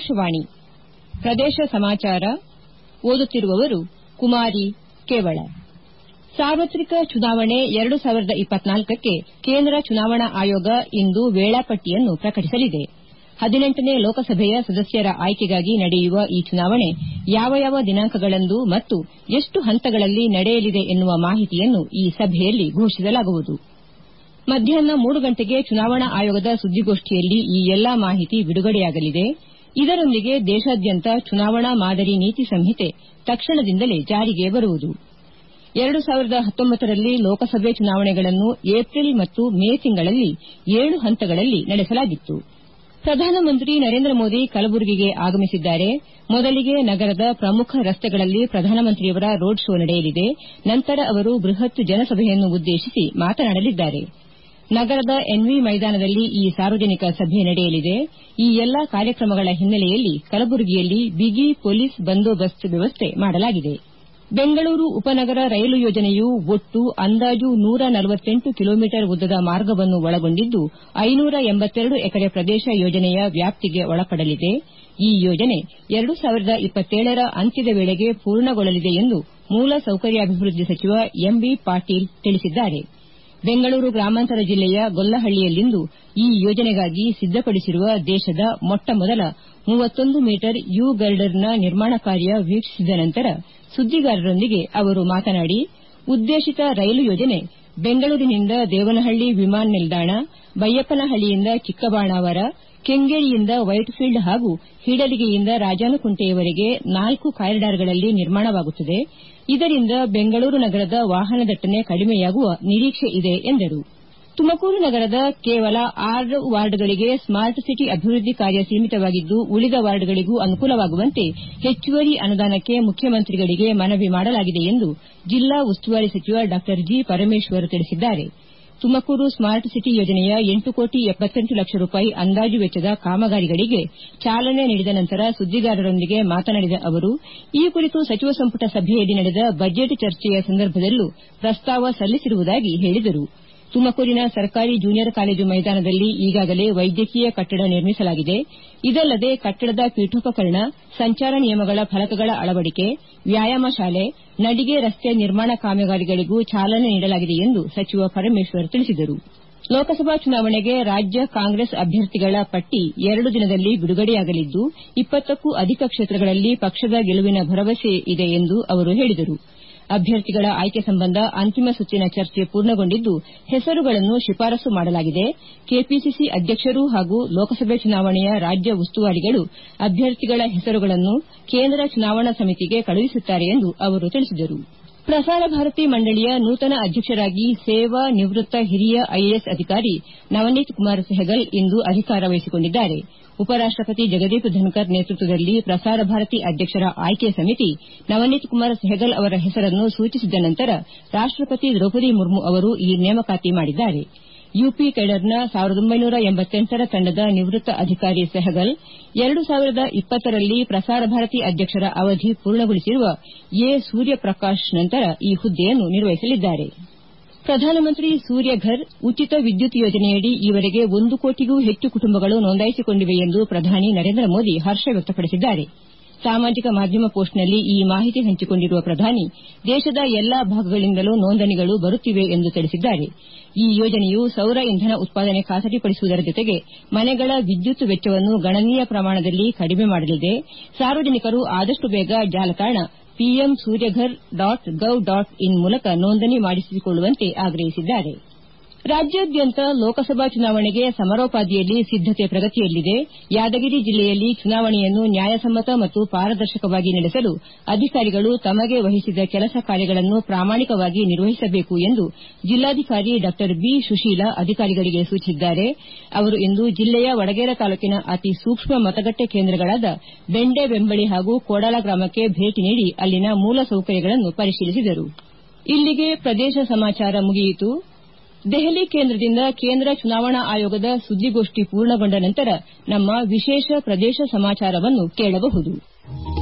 ಆಕಾಶವಾಣಿ ಪ್ರದೇಶ ಸಮಾಚಾರ ಓದುತ್ತಿರುವವರು ಕುಮಾರಿ ಕೇವಳ ಸಾರ್ವತ್ರಿಕ ಚುನಾವಣೆ ಎರಡು ಸಾವಿರದ ಇಪ್ಪತ್ನಾಲ್ಕಕ್ಕೆ ಕೇಂದ್ರ ಚುನಾವಣಾ ಆಯೋಗ ಇಂದು ವೇಳಾಪಟ್ಟಿಯನ್ನು ಪ್ರಕಟಿಸಲಿದೆ ಹದಿನೆಂಟನೇ ಲೋಕಸಭೆಯ ಸದಸ್ಯರ ಆಯ್ಕೆಗಾಗಿ ನಡೆಯುವ ಈ ಚುನಾವಣೆ ಯಾವ ಯಾವ ದಿನಾಂಕಗಳಂದು ಮತ್ತು ಎಷ್ಟು ಹಂತಗಳಲ್ಲಿ ನಡೆಯಲಿದೆ ಎನ್ನುವ ಮಾಹಿತಿಯನ್ನು ಈ ಸಭೆಯಲ್ಲಿ ಘೋಷಿಸಲಾಗುವುದು ಮಧ್ಯಾಹ್ನ ಮೂರು ಗಂಟೆಗೆ ಚುನಾವಣಾ ಆಯೋಗದ ಸುದ್ದಿಗೋಷ್ಠಿಯಲ್ಲಿ ಈ ಎಲ್ಲಾ ಮಾಹಿತಿ ಬಿಡುಗಡೆಯಾಗಲಿದೆ ಇದರೊಂದಿಗೆ ದೇಶಾದ್ಯಂತ ಚುನಾವಣಾ ಮಾದರಿ ನೀತಿ ಸಂಹಿತೆ ತಕ್ಷಣದಿಂದಲೇ ಜಾರಿಗೆ ಬರುವುದು ಎರಡು ಸಾವಿರದ ಹತ್ತೊಂಬತ್ತರಲ್ಲಿ ಲೋಕಸಭೆ ಚುನಾವಣೆಗಳನ್ನು ಏಪ್ರಿಲ್ ಮತ್ತು ಮೇ ತಿಂಗಳಲ್ಲಿ ಏಳು ಹಂತಗಳಲ್ಲಿ ನಡೆಸಲಾಗಿತ್ತು ಪ್ರಧಾನಮಂತ್ರಿ ನರೇಂದ್ರ ಮೋದಿ ಕಲಬುರಗಿಗೆ ಆಗಮಿಸಿದ್ದಾರೆ ಮೊದಲಿಗೆ ನಗರದ ಪ್ರಮುಖ ರಸ್ತೆಗಳಲ್ಲಿ ಪ್ರಧಾನಮಂತ್ರಿಯವರ ರೋಡ್ ಶೋ ನಡೆಯಲಿದೆ ನಂತರ ಅವರು ಬೃಹತ್ ಜನಸಭೆಯನ್ನು ಉದ್ದೇಶಿಸಿ ಮಾತನಾಡಲಿದ್ದಾರೆ ನಗರದ ಎನ್ವಿ ಮೈದಾನದಲ್ಲಿ ಈ ಸಾರ್ವಜನಿಕ ಸಭೆ ನಡೆಯಲಿದೆ ಈ ಎಲ್ಲಾ ಕಾರ್ಯಕ್ರಮಗಳ ಹಿನ್ನೆಲೆಯಲ್ಲಿ ಕಲಬುರಗಿಯಲ್ಲಿ ಬಿಗಿ ಪೊಲೀಸ್ ಬಂದೋಬಸ್ತ್ ವ್ಯವಸ್ಥೆ ಮಾಡಲಾಗಿದೆ ಬೆಂಗಳೂರು ಉಪನಗರ ರೈಲು ಯೋಜನೆಯು ಒಟ್ಟು ಅಂದಾಜು ನೂರ ನಲವತ್ತೆಂಟು ಕಿಲೋಮೀಟರ್ ಉದ್ದದ ಮಾರ್ಗವನ್ನು ಒಳಗೊಂಡಿದ್ದು ಐನೂರ ಎಂಬತ್ತೆರಡು ಎಕರೆ ಪ್ರದೇಶ ಯೋಜನೆಯ ವ್ಯಾಪ್ತಿಗೆ ಒಳಪಡಲಿದೆ ಈ ಯೋಜನೆ ಎರಡು ಸಾವಿರದ ಇಪ್ಪತ್ತೇಳರ ಅಂತ್ಯದ ವೇಳೆಗೆ ಪೂರ್ಣಗೊಳ್ಳಲಿದೆ ಎಂದು ಮೂಲಸೌಕರ್ಯಾಭಿವೃದ್ಧಿ ಸಚಿವ ಎಂಬಿ ಪಾಟೀಲ್ ತಿಳಿಸಿದ್ದಾರೆ ಬೆಂಗಳೂರು ಗ್ರಾಮಾಂತರ ಜಿಲ್ಲೆಯ ಗೊಲ್ಲಹಳ್ಳಿಯಲ್ಲಿಂದು ಈ ಯೋಜನೆಗಾಗಿ ಸಿದ್ದಪಡಿಸಿರುವ ದೇಶದ ಮೊಟ್ಟಮೊದಲ ಮೂವತ್ತೊಂದು ಮೀಟರ್ ಯು ಗರ್ಡರ್ನ ನಿರ್ಮಾಣ ಕಾರ್ಯ ವೀಕ್ಷಿಸಿದ ನಂತರ ಸುದ್ದಿಗಾರರೊಂದಿಗೆ ಅವರು ಮಾತನಾಡಿ ಉದ್ದೇಶಿತ ರೈಲು ಯೋಜನೆ ಬೆಂಗಳೂರಿನಿಂದ ದೇವನಹಳ್ಳಿ ವಿಮಾನ ನಿಲ್ದಾಣ ಬೈಯಪ್ಪನಹಳ್ಳಿಯಿಂದ ಚಿಕ್ಕಬಾಣಾವರ ಕೆಂಗೇರಿಯಿಂದ ವೈಟ್ಫೀಲ್ಡ್ ಹಾಗೂ ಹಿಡಲಗಿಯಿಂದ ರಾಜಾನುಕುಂಟೆಯವರೆಗೆ ನಾಲ್ಕು ಕಾರಿಡಾರ್ಗಳಲ್ಲಿ ನಿರ್ಮಾಣವಾಗುತ್ತದೆ ಇದರಿಂದ ಬೆಂಗಳೂರು ನಗರದ ವಾಹನ ದಟ್ಟಣೆ ಕಡಿಮೆಯಾಗುವ ನಿರೀಕ್ಷೆ ಇದೆ ಎಂದರು ತುಮಕೂರು ನಗರದ ಕೇವಲ ಆರು ವಾರ್ಡ್ಗಳಿಗೆ ಸ್ಮಾರ್ಟ್ ಸಿಟಿ ಅಭಿವೃದ್ದಿ ಕಾರ್ಯ ಸೀಮಿತವಾಗಿದ್ದು ಉಳಿದ ವಾರ್ಡ್ಗಳಿಗೂ ಅನುಕೂಲವಾಗುವಂತೆ ಹೆಚ್ಚುವರಿ ಅನುದಾನಕ್ಕೆ ಮುಖ್ಯಮಂತ್ರಿಗಳಿಗೆ ಮನವಿ ಮಾಡಲಾಗಿದೆ ಎಂದು ಜಿಲ್ಲಾ ಉಸ್ತುವಾರಿ ಸಚಿವ ಡಾ ಜಿ ಪರಮೇಶ್ವರ್ ತಿಳಿಸಿದ್ದಾರೆ ತುಮಕೂರು ಸ್ಮಾರ್ಟ್ ಸಿಟಿ ಯೋಜನೆಯ ಎಂಟು ಕೋಟಿ ಎಪ್ಪತ್ತೆಂಟು ಲಕ್ಷ ರೂಪಾಯಿ ಅಂದಾಜು ವೆಚ್ಚದ ಕಾಮಗಾರಿಗಳಿಗೆ ಚಾಲನೆ ನೀಡಿದ ನಂತರ ಸುದ್ದಿಗಾರರೊಂದಿಗೆ ಮಾತನಾಡಿದ ಅವರು ಈ ಕುರಿತು ಸಚಿವ ಸಂಪುಟ ಸಭೆಯಲ್ಲಿ ನಡೆದ ಬಜೆಟ್ ಚರ್ಚೆಯ ಸಂದರ್ಭದಲ್ಲೂ ಪ್ರಸ್ತಾವ ಸಲ್ಲಿಸಿರುವುದಾಗಿ ಹೇಳಿದರು ತುಮಕೂರಿನ ಸರ್ಕಾರಿ ಜೂನಿಯರ್ ಕಾಲೇಜು ಮೈದಾನದಲ್ಲಿ ಈಗಾಗಲೇ ವೈದ್ಯಕೀಯ ಕಟ್ಟಡ ನಿರ್ಮಿಸಲಾಗಿದೆ ಇದಲ್ಲದೆ ಕಟ್ಟಡದ ಪೀಠೋಪಕರಣ ಸಂಚಾರ ನಿಯಮಗಳ ಫಲಕಗಳ ಅಳವಡಿಕೆ ವ್ಯಾಯಾಮ ಶಾಲೆ ನಡಿಗೆ ರಸ್ತೆ ನಿರ್ಮಾಣ ಕಾಮಗಾರಿಗಳಿಗೂ ಚಾಲನೆ ನೀಡಲಾಗಿದೆ ಎಂದು ಸಚಿವ ಪರಮೇಶ್ವರ್ ತಿಳಿಸಿದರು ಲೋಕಸಭಾ ಚುನಾವಣೆಗೆ ರಾಜ್ಯ ಕಾಂಗ್ರೆಸ್ ಅಭ್ಯರ್ಥಿಗಳ ಪಟ್ಟಿ ಎರಡು ದಿನದಲ್ಲಿ ಬಿಡುಗಡೆಯಾಗಲಿದ್ದು ಇಪ್ಪತ್ತಕ್ಕೂ ಅಧಿಕ ಕ್ಷೇತ್ರಗಳಲ್ಲಿ ಪಕ್ಷದ ಗೆಲುವಿನ ಭರವಸೆ ಇದೆ ಎಂದು ಅವರು ಹೇಳಿದರು ಅಭ್ಯರ್ಥಿಗಳ ಆಯ್ಕೆ ಸಂಬಂಧ ಅಂತಿಮ ಸುತ್ತಿನ ಚರ್ಚೆ ಪೂರ್ಣಗೊಂಡಿದ್ದು ಹೆಸರುಗಳನ್ನು ಶಿಫಾರಸು ಮಾಡಲಾಗಿದೆ ಕೆಪಿಸಿಸಿ ಅಧ್ಯಕ್ಷರು ಹಾಗೂ ಲೋಕಸಭೆ ಚುನಾವಣೆಯ ರಾಜ್ಯ ಉಸ್ತುವಾರಿಗಳು ಅಭ್ಯರ್ಥಿಗಳ ಹೆಸರುಗಳನ್ನು ಕೇಂದ್ರ ಚುನಾವಣಾ ಸಮಿತಿಗೆ ಕಳುಹಿಸುತ್ತಾರೆ ಎಂದು ಅವರು ತಿಳಿಸಿದರು ಪ್ರಸಾರ ಭಾರತಿ ಮಂಡಳಿಯ ನೂತನ ಅಧ್ಯಕ್ಷರಾಗಿ ಸೇವಾ ನಿವೃತ್ತ ಹಿರಿಯ ಐಎಎಸ್ ಅಧಿಕಾರಿ ನವನೀತ್ ಕುಮಾರ್ ಸೆಹಗಲ್ ಇಂದು ಅಧಿಕಾರ ವಹಿಸಿಕೊಂಡಿದ್ದಾರೆ ಉಪರಾಷ್ಟಪತಿ ಜಗದೀಪ್ ಧನ್ಕರ್ ನೇತೃತ್ವದಲ್ಲಿ ಪ್ರಸಾರ ಭಾರತಿ ಅಧ್ಯಕ್ಷರ ಆಯ್ಕೆ ಸಮಿತಿ ನವನೀತ್ ಕುಮಾರ್ ಸೆಹಗಲ್ ಅವರ ಹೆಸರನ್ನು ಸೂಚಿಸಿದ ನಂತರ ರಾಷ್ಟಪತಿ ದ್ರೌಪದಿ ಮುರ್ಮು ಅವರು ಈ ನೇಮಕಾತಿ ಮಾಡಿದ್ದಾರೆ ಯುಪಿ ಕೇಡರ್ನ ರ ತಂಡದ ನಿವೃತ್ತ ಅಧಿಕಾರಿ ಸೆಹಗಲ್ ಎರಡು ಸಾವಿರದ ಇಪ್ಪತ್ತರಲ್ಲಿ ಪ್ರಸಾರ ಭಾರತಿ ಅಧ್ಯಕ್ಷರ ಅವಧಿ ಪೂರ್ಣಗೊಳಿಸಿರುವ ಎ ಸೂರ್ಯಪ್ರಕಾಶ್ ನಂತರ ಈ ಹುದ್ದೆಯನ್ನು ನಿರ್ವಹಿಸಲಿದ್ದಾರೆ ಪ್ರಧಾನಮಂತ್ರಿ ಸೂರ್ಯಘರ್ ಉಚಿತ ವಿದ್ಯುತ್ ಯೋಜನೆಯಡಿ ಈವರೆಗೆ ಒಂದು ಕೋಟಿಗೂ ಹೆಚ್ಚು ಕುಟುಂಬಗಳು ನೋಂದಾಯಿಸಿಕೊಂಡಿವೆ ಎಂದು ಪ್ರಧಾನಿ ನರೇಂದ್ರ ಮೋದಿ ಹರ್ಷ ವ್ಯಕ್ತಪಡಿಸಿದ್ದಾರೆ ಸಾಮಾಜಿಕ ಮಾಧ್ಯಮ ಪೋಸ್ಟ್ನಲ್ಲಿ ಈ ಮಾಹಿತಿ ಹಂಚಿಕೊಂಡಿರುವ ಪ್ರಧಾನಿ ದೇಶದ ಎಲ್ಲಾ ಭಾಗಗಳಿಂದಲೂ ನೋಂದಣಿಗಳು ಬರುತ್ತಿವೆ ಎಂದು ತಿಳಿಸಿದ್ದಾರೆ ಈ ಯೋಜನೆಯು ಸೌರ ಇಂಧನ ಉತ್ಪಾದನೆ ಖಾತರಿಪಡಿಸುವುದರ ಜೊತೆಗೆ ಮನೆಗಳ ವಿದ್ಯುತ್ ವೆಚ್ಚವನ್ನು ಗಣನೀಯ ಪ್ರಮಾಣದಲ್ಲಿ ಕಡಿಮೆ ಮಾಡಲಿದೆ ಸಾರ್ವಜನಿಕರು ಆದಷ್ಟು ಬೇಗ ಜಾಲತಾಣ PM Suryaghar dot gov dot in ಮೂಲಕ ನೋಂದಣಿ ಮಾಡಿಸಿಕೊಳ್ಳುವಂತೆ ಆಗ್ರಹಿಸಿದ್ದಾರೆ ರಾಜ್ಯಾದ್ಯಂತ ಲೋಕಸಭಾ ಚುನಾವಣೆಗೆ ಸಮರೋಪಾದಿಯಲ್ಲಿ ಸಿದ್ದತೆ ಪ್ರಗತಿಯಲ್ಲಿದೆ ಯಾದಗಿರಿ ಜಿಲ್ಲೆಯಲ್ಲಿ ಚುನಾವಣೆಯನ್ನು ನ್ಯಾಯಸಮ್ಮತ ಮತ್ತು ಪಾರದರ್ಶಕವಾಗಿ ನಡೆಸಲು ಅಧಿಕಾರಿಗಳು ತಮಗೆ ವಹಿಸಿದ ಕೆಲಸ ಕಾರ್ಯಗಳನ್ನು ಪ್ರಾಮಾಣಿಕವಾಗಿ ನಿರ್ವಹಿಸಬೇಕು ಎಂದು ಜಿಲ್ಲಾಧಿಕಾರಿ ಡಾ ಬಿ ಸುಶೀಲಾ ಅಧಿಕಾರಿಗಳಿಗೆ ಸೂಚಿಸಿದ್ದಾರೆ ಅವರು ಇಂದು ಜಿಲ್ಲೆಯ ವಡಗೇರ ತಾಲೂಕಿನ ಅತಿ ಸೂಕ್ಷ್ಮ ಮತಗಟ್ಟೆ ಕೇಂದ್ರಗಳಾದ ಬೆಂಡೆ ಬೆಂಬಳಿ ಹಾಗೂ ಕೋಡಾಲ ಗ್ರಾಮಕ್ಕೆ ಭೇಟಿ ನೀಡಿ ಅಲ್ಲಿನ ಮೂಲಸೌಕರ್ಯಗಳನ್ನು ಪರಿಶೀಲಿಸಿದರು ಇಲ್ಲಿಗೆ ಪ್ರದೇಶ ಸಮಾಚಾರ ಮುಗಿಯಿತು ದೆಹಲಿ ಕೇಂದ್ರದಿಂದ ಕೇಂದ್ರ ಚುನಾವಣಾ ಆಯೋಗದ ಸುದ್ದಿಗೋಷ್ಠಿ ಪೂರ್ಣಗೊಂಡ ನಂತರ ನಮ್ಮ ವಿಶೇಷ ಪ್ರದೇಶ ಸಮಾಚಾರವನ್ನು ಕೇಳಬಹುದು